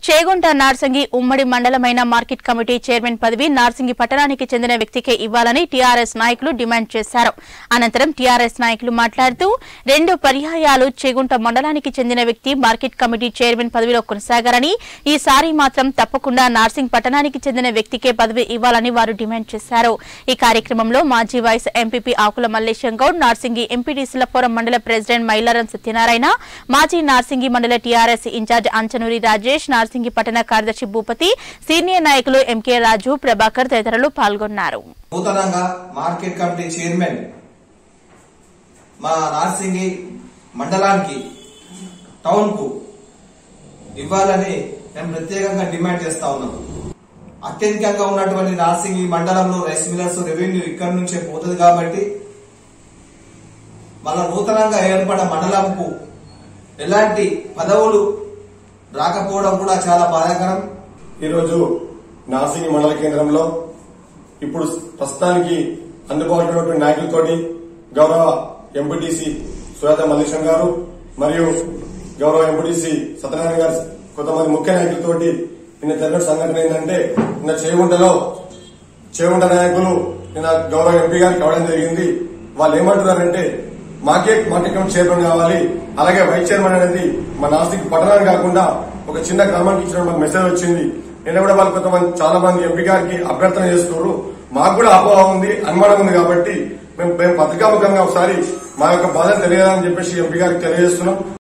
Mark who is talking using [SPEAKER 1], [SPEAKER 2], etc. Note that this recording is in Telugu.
[SPEAKER 1] చేగుంట నార్సింగి ఉమ్మడి మండలమైన మార్కెట్ కమిటీ చైర్మన్ పదవి నార్సింగి పట్టణానికి చెందిన వ్యక్తికే ఇవ్వాలని టీఆర్ఎస్ నాయకులు డిమాండ్ చేశారు అనంతరం టీఆర్ఎస్ నాయకులు మాట్లాడుతూ రెండు పర్యాయాలు చేగుంట మండలానికి చెందిన వ్యక్తి మార్కెట్ కమిటీ చైర్మన్ పదవిలో కొనసాగారని ఈసారి మాత్రం తప్పకుండా నార్సింగ్ పట్టణానికి చెందిన వ్యక్తికే పదవి ఇవ్వాలని వారు డిమాండ్ చేశారు ఈ కార్యక్రమంలో మాజీ vice MPP Akula Mallesham Goud Narsingi MPT Silapuram మండల ప్రెసిడెంట్ మైలారం సత్యనారాయణ మాజీ నార్సింగి మండల టీఆర్ఎస్ ఇన్ఛార్జ్ అంచనూరి రాజేష్ నార్సింగి పట్టణ కార్యదర్శి భూపతి సీనియర్ నాయకులు ఎంకే రాజు ప్రభాకర్ తదితరులు పాల్గొన్నారు
[SPEAKER 2] నూతనంగా మార్కెట్ కమిటీ చైర్మన్ మా నార్సింగి మండలానికి టౌన్ కు ఇవ్వాలని మేము ప్రత్యేకంగా డిమాండ్ చేస్తా ఉన్నాం అత్యధికంగా ఉన్నటువంటి నార్సింగి మండలంలో రైస్ మిల్లర్స్ రెవెన్యూ ఇక్కడి నుంచే పోతుంది కాబట్టి మన నూతనంగా ఏర్పడ మండలంకు ఎలాంటి పదవులు రాకపోవడం కూడా చాలా బాధాకరం
[SPEAKER 3] ఈరోజు నార్సింగి మండల కేంద్రంలో ఇప్పుడు ప్రస్తుతానికి అందుబాటులో ఉన్నటువంటి నాయకులతోటి గౌరవ ఎంపీటీసీ సుజాత మల్లేశం గారు మరియు గౌరవ ఎంపీటీసీ సత్యనారాయణ గారు కొంతమంది ముఖ్య నాయకులతోటి నిన్న జరిగిన సంఘటన ఏంటంటే నిన్న చేగుంటలో చేగుంట నాయకులు నిన్న గౌరవ ఎంపీ గారికి కావడం జరిగింది వాళ్ళు ఏమంటున్నారంటే మార్కెట్ మార్కెట్ కమిటీ చైర్మన్ కావాలి అలాగే వైస్ చైర్మన్ అనేది మన నాస్తిక్ పట్టణానికి కాకుండా ఒక చిన్న గ్రామానికి ఇచ్చిన మాకు మెసేజ్ వచ్చింది నిన్న కూడా వాళ్ళు కొంతమంది చాలా మంది ఎంపీ గారికి అభ్యర్థన చేస్తున్నారు మాకు కూడా అపోహ ఉంది అనుమానం ఉంది కాబట్టి మేము మేము పత్రికాముఖంగా ఒకసారి మా యొక్క బాధ తెలియాలని చెప్పేసి ఎంపీ గారికి తెలియజేస్తున్నాం